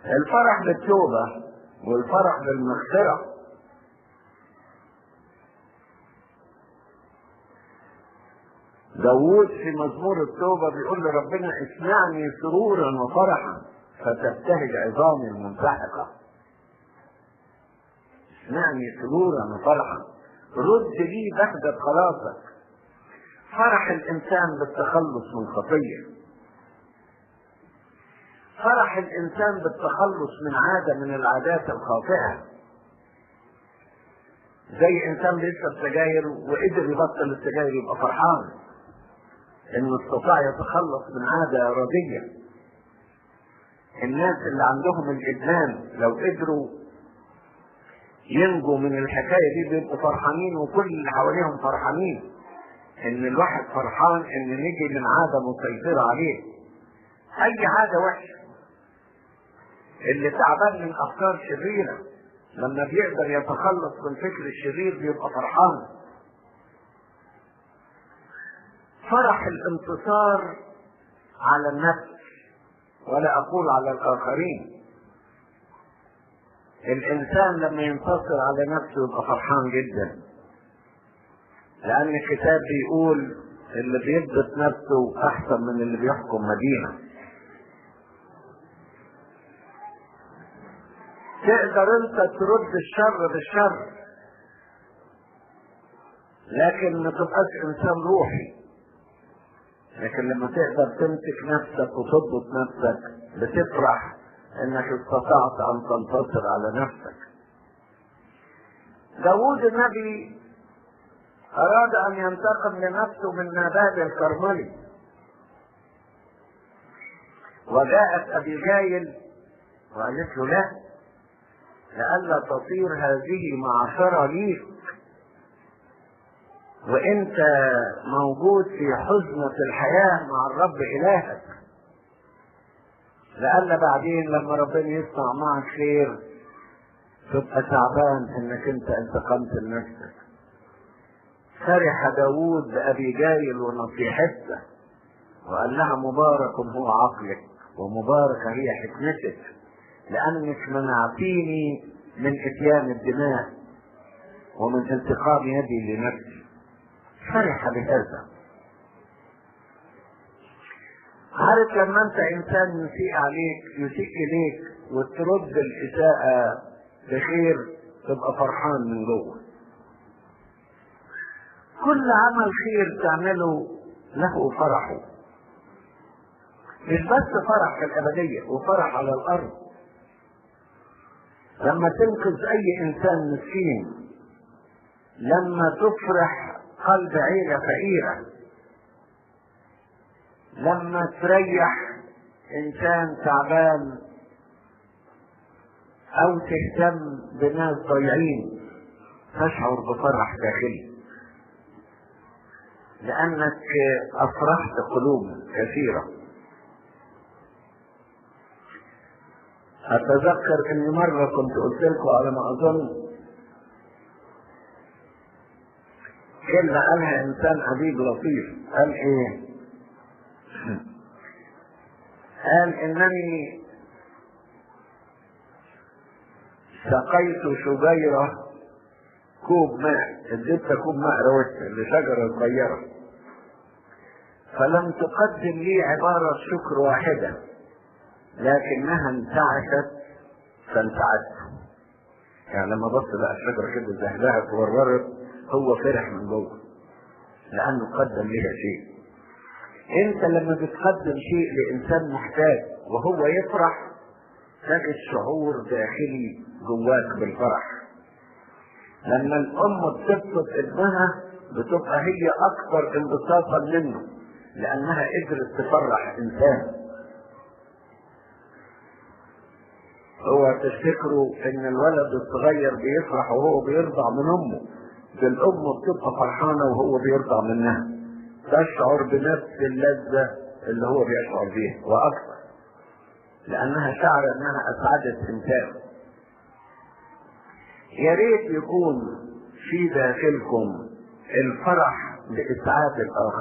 الفرح بالتوبة والفرح بالمغفرة داوود في مزمور التوبة بيقول لربنا اسمعني سرورا وفرحا فتبتهج عظامي المنسحقة اسمعني سرورا وفرحا رد لي بهجة خلاصك فرح الإنسان بالتخلص من خطية فرح الإنسان بالتخلص من عادة من العادات الخاطئة زي إنسان بيشرب سجاير وقدر يبطل السجاير يبقى فرحان إنه استطاع يتخلص من عادة إرادية الناس اللي عندهم الإدمان لو قدروا ينجوا من الحكاية دي بيبقوا فرحانين وكل اللي حواليهم فرحانين إن الواحد فرحان إن نجي من عادة مسيطرة عليه أي عادة وحشة اللي تعبان من افكار شريره لما بيقدر يتخلص من الفكر الشرير بيبقى فرحان فرح الانتصار على النفس ولا اقول على الاخرين الانسان لما ينتصر على نفسه يبقى فرحان جدا لان الكتاب بيقول اللي بيثبت نفسه احسن من اللي بيحكم مدينه تقدر انت ترد الشر بالشر لكن ما تبقاش انسان روحي لكن لما تقدر تمسك نفسك وتضبط نفسك بتفرح انك استطعت ان تنتصر على نفسك داوود النبي اراد ان ينتقم لنفسه من نبال الكرملي وجاءت ابي جايل وقالت له لا لئلا تصير هذه معاشرة ليك وانت موجود في حزنة الحياة مع الرب الهك لئلا بعدين لما ربنا يصنع معك خير تبقى تعبان انك انت انتقمت لنفسك فرح داوود بأبي جايل ونصيحته وقال لها مبارك هو عقلك ومباركة هي حكمتك لأنك منعتيني من إتيان الدماء ومن انتقام يدي لنفسي فرح بهذا عارف لما انت انسان يسيء عليك يسيء اليك وترد الاساءة بخير تبقى فرحان من جوه كل عمل خير تعمله له فرحه مش بس فرح في الابدية وفرح على الارض لما تنقذ اي انسان مسكين لما تفرح قلب عيلة فقيرة لما تريح انسان تعبان او تهتم بناس ضايعين تشعر بفرح داخلي لانك افرحت قلوب كثيره اتذكر اني مره كنت قلت لكم على ما اظن كلمه قالها انسان حبيب لطيف قال ايه قال انني سقيت شجيرة كوب ماء اديتها كوب ماء روت لشجرة صغيرة فلم تقدم لي عبارة شكر واحدة لكنها انتعشت فانتعشت يعني لما بص لقى الشجرة كده زهزهت ووررت هو فرح من جوه لأنه قدم لها شيء انت لما بتقدم شيء لانسان محتاج وهو يفرح تجد شعور داخلي جواك بالفرح لما الام بتبسط ابنها بتبقى هي اكثر انبساطا منه لانها قدرت تفرح انسان هو تفتكروا ان الولد الصغير بيفرح وهو بيرضع من امه ده الام بتبقى فرحانه وهو بيرضع منها تشعر بنفس اللذة اللي هو بيشعر بيها وأكثر لأنها شعر أنها أسعدت إنسان يا ريت يكون في داخلكم الفرح بإسعاد الآخر